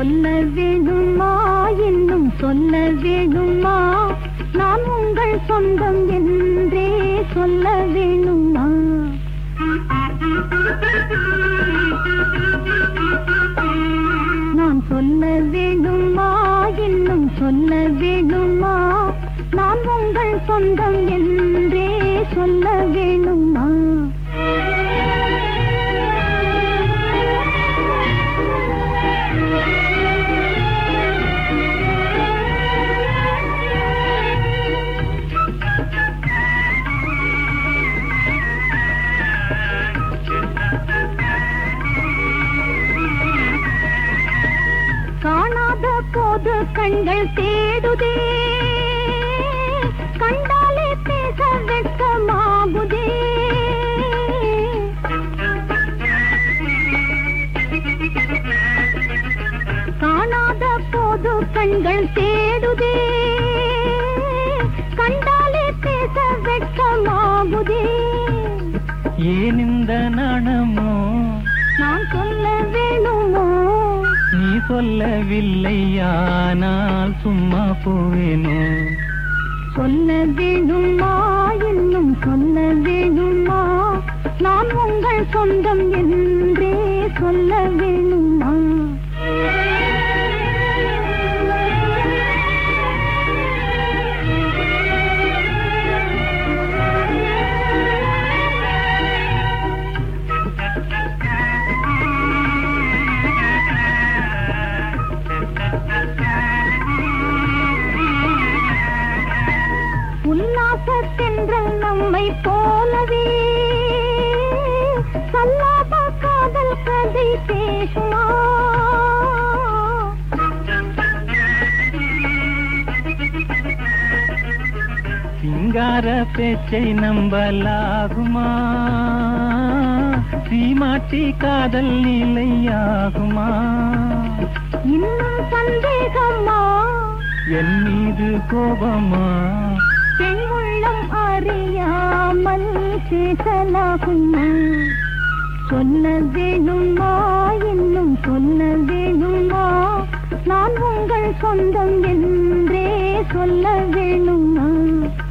சொல்ல வேணுமா இன்னும் சொல்ல வேணுமா நான் உங்கள் சொந்தம் என்றே சொல்ல வேணுமா நான் சொல்ல வேணுமா இன்னும் சொல்ல வேணுமா நான் உங்கள் சொந்தம் என்றே சொல்ல வேணுமா காணாத போது கண்கள் தேடுதே கண்டாலே பேச வெட்கமாகுதே காணாத போது கண்கள் தேடுதே கண்டாலே பேச வெட்கமாகுதே ஏன் இந்த நாணமோ நான் சொல்ல வேணுமோ நீ சொல்லவில்லையானால் சும்மா போவேனோ சொல்ல வேணுமா இன்னும் சொல்ல வேணுமா நான் உங்கள் சொந்தம் என்றே சொல்ல வேணுமா உல்லாசத்தென்றல் நம்மை போலவே சல்லாப காதல் கதை பேசுமா சிங்கார பேச்சை நம்பலாகுமா சீமாட்டி காதல் நிலையாகுமா இன்னும் சந்தேகமா என் மீது கோபமா பெண் உள்ளம் அறியாமல் பேசலாகுமா சொல்ல வேணுமா இன்னும் சொல்ல வேணுமா நான் உங்கள் சொந்தம் என்றே சொல்ல வேணுமா